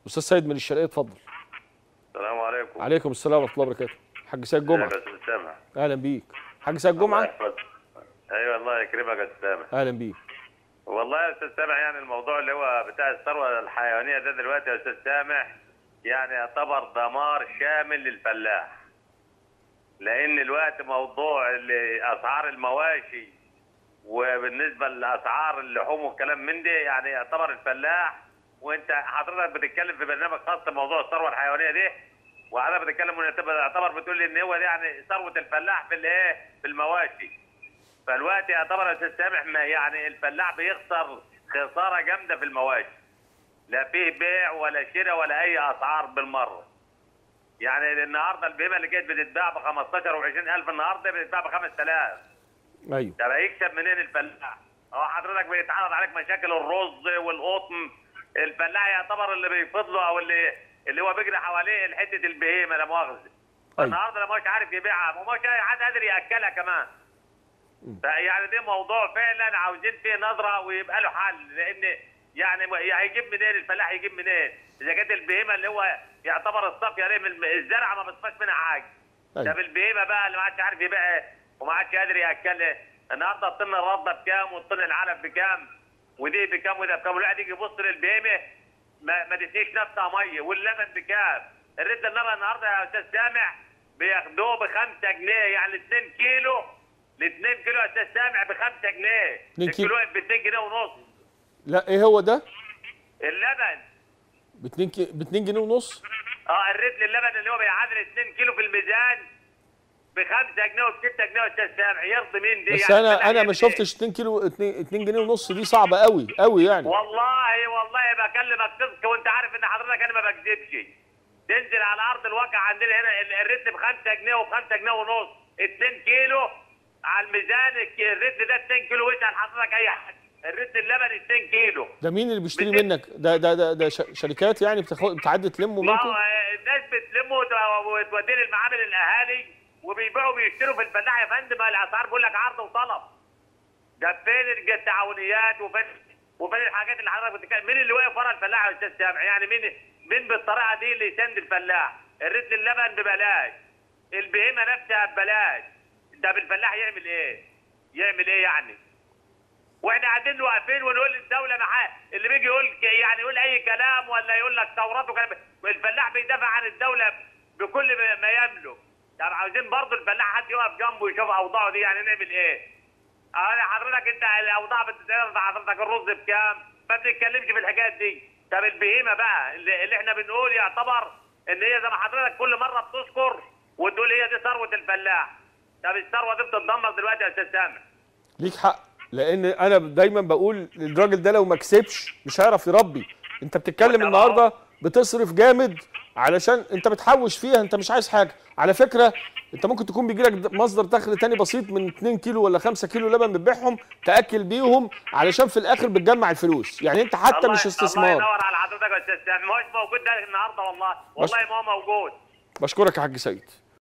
استاذ سيد من الشرقيه اتفضل السلام عليكم عليكم السلام ورحمه الله وبركاته حاج سيد جمعه ازيك يا استاذ سامح اهلا بيك حاج سيد الله جمعه يحفظك. ايوه الله يكرمك يا استاذ سامح اهلا بيك والله يا استاذ سامح يعني الموضوع اللي هو بتاع الثروه الحيوانيه ده دلوقتي يا استاذ سامح يعني يعتبر دمار شامل للفلاح لان الوقت موضوع اللي اسعار المواشي وبالنسبه لاسعار اللحوم والكلام من ده يعني يعتبر الفلاح وانت حضرتك بتتكلم في برنامج خاص بموضوع الثروه الحيوانيه دي وحضرتك بتتكلم وانت يعتبر بتقول لي ان هو ده يعني ثروه الفلاح في الايه في المواشي فالوقت يعتبر يا استاذ سامح ما يعني الفلاح بيخسر خساره جامده في المواشي لا فيه بيع ولا شراء ولا اي اسعار بالمره يعني النهارده البهيمه اللي كانت بتتباع ب 15 و 20 الف النهارده بتتباع ب 5000 ايوه طب هيكسب منين الفلاح؟ هو حضرتك بيتعرض عليك مشاكل الرز والقطن الفلاح يعتبر اللي بيفضله او اللي اللي هو بيجري حواليه حته البهيمه لا مؤاخذه النهارده لما مش عارف يبيعها ومش اي حد قادر ياكلها كمان فيعني ده موضوع فعلا عاوزين فيه نظره ويبقى له حل لان يعني هيجيب منين الفلاح يجيب منين؟ اذا كانت البهيمه اللي هو يعتبر الصافيه عليه من الزرعه ما بتصفاش منها حاجه. أيوة. طب البهيمه بقى اللي ما عادش عارف يبيعها وما عادش قادر ياكلها النهارده الطن الرده بكام والطن العلف بكام ودي بكام وده بكام الواحد يجي يبص للبهيمه ما, ما تديش نفسها ميه واللبن بكام؟ الرد اللبن النهارده يا استاذ سامع بياخدوه ب 5 جنيه يعني 2 كيلو ل 2 كيلو يا استاذ سامع ب 5 جنيه 2 كيلو. الكيلو ب 2 جنيه ونص لا ايه هو ده اللبن ب 2 كي... ب 2 جنيه ونص اه الريت للبن اللي هو بيعادل 2 كيلو في الميزان ب 5 جنيه وب 6 جنيه يا استاذ سامع يرضي مين دي بس يعني انا الفلاح انا يعمل ما إيه؟ شفتش 2 كيلو 2 2 جنيه ونص دي صعبه قوي قوي يعني والله والله بكلمك صدق وانت عارف ان حضرتك انا ما بكذبش تنزل على ارض الواقع عندنا هنا ال- الريت ب 5 جنيه و 5 جنيه ونص 2 كيلو على الميزان الك- الريت ده 2 كيلو واسال حضرتك اي حد الريت اللبن 2 كيلو ده مين اللي بيشتري بت- منك ده ده ده, ده ش- شركات يعني بتاخد بتعدي تلموا ما منكم هو الناس بتلم وت- وتوديه للمعامل الاهالي وبيبيعوا وبيشتروا في الفلاح يا فندم الاسعار بيقول لك عرض وطلب ده فين التعاونيات وفين وفين الحاجات اللي حضرتك بتتكلم مين اللي واقف ورا الفلاح يا استاذ سامع يعني مين مين بالطريقه دي اللي يساند الفلاح الريت اللبن ببلاش البهيمه نفسها ببلاش ده بالفلاح يعمل ايه يعمل ايه يعني واحنا قاعدين واقفين ونقول الدوله معاه اللي بيجي يقول ك- يعني يقول اي كلام ولا يقول لك ثورات وكلام الفلاح بيدافع عن الدوله بكل ما- ما يملك طب عاوزين برضه الفلاح حد يقف جنبه يشوف اوضاعه دي يعني نعمل ايه؟ انا حضرتك انت الاوضاع بتتعرض حضرتك الرز بكام؟ ما بنتكلمش في الحكايات دي طب البهيمه بقى اللي, اللي احنا بنقول يعتبر ان هي زي ما حضرتك كل مره بتذكر وتقول هي دي ثروه الفلاح طب الثروه دي بتتدمر دلوقتي يا استاذ سامح ليك حق لان انا دايما بقول الراجل ده لو ما كسبش مش هيعرف يربي انت بتتكلم طبعا. النهارده بتصرف جامد علشان انت بتحوش فيها انت مش عايز حاجه على فكره انت ممكن تكون بيجي لك مصدر دخل تاني بسيط من 2 كيلو ولا 5 كيلو لبن بتبيعهم تاكل بيهم علشان في الاخر بتجمع الفلوس يعني انت حتى الله- مش الله استثمار ينور على حضرتك يا استاذ سامح ما هوش موجود ده النهارده والله والله ما هو موجود بشكرك يا حاج سيد